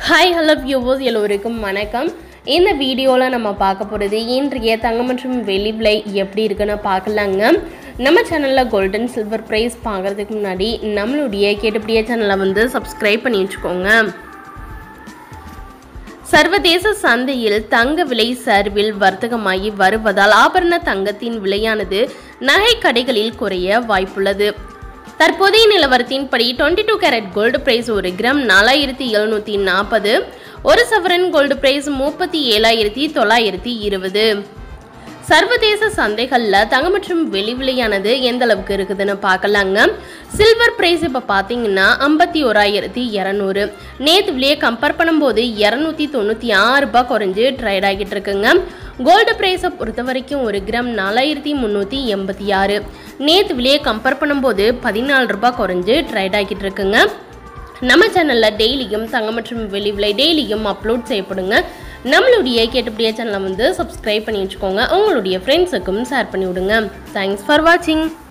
hi hello viewers எல்லோருக்கும் வணக்கம் இந்த வீடியோவில் நம்ம பார்க்க போகிறது இன்றைய தங்கம் மற்றும் வெள்ளி விலை எப்படி இருக்குன்னு பார்க்கலாங்க நம்ம சேனலில் கோல்டன் சில்வர் ப்ரைஸ் பார்க்குறதுக்கு முன்னாடி நம்மளுடைய கேட்டுப்படிய சேனலை வந்து சப்ஸ்கிரைப் பண்ணி வச்சுக்கோங்க சர்வதேச சந்தையில் தங்க விலை சரிவில் வர்த்தகமாகி வருவதால் ஆபரண தங்கத்தின் விலையானது நகை கடைகளில் குறைய வாய்ப்புள்ளது தற்போதைய நிலவரத்தின்படி twenty two carat gold price ஒரு கிராம் நாலாயிரத்தி எழுநூற்றி நாற்பது ஒரு சவரன் கோல்டு பிரைஸ் முப்பத்தி ஏழாயிரத்தி தொள்ளாயிரத்தி இருபது சர்வதேச சந்தைகளில் தங்கம் மற்றும் வெளி விலையானது எந்த அளவுக்கு இருக்குதுன்னு பார்க்கலாங்க சில்வர் பிரைஸ் இப்போ பார்த்தீங்கன்னா ஐம்பத்தி ஓராயிரத்தி இரநூறு நேற்று விலையை கம்பேர் பண்ணும்போது இரநூத்தி தொண்ணூற்றி ஆறு ரூபாய் குறைஞ்சு ட்ரேட் ஆகிட்டு இருக்குங்க கோல்டு ப்ரைஸை பொறுத்த வரைக்கும் ஒரு கிராம் நாலாயிரத்தி முந்நூற்றி எண்பத்தி ஆறு நேற்று விலையை கம்பேர் பண்ணும்போது பதினாலு ரூபாய் குறைஞ்சு ட்ரேட் ஆகிட்டு இருக்குங்க நம்ம சேனலில் டெய்லியும் தங்கம் மற்றும் வெளி விலை டெய்லியும் அப்லோட் செய்யப்படுங்க நம்மளுடைய கேட்டுப்படிய சேனலை வந்து சப்ஸ்கிரைப் பண்ணி வச்சுக்கோங்க உங்களுடைய ஃப்ரெண்ட்ஸுக்கும் ஷேர் பண்ணி விடுங்க தேங்க்ஸ் ஃபார் வாட்சிங்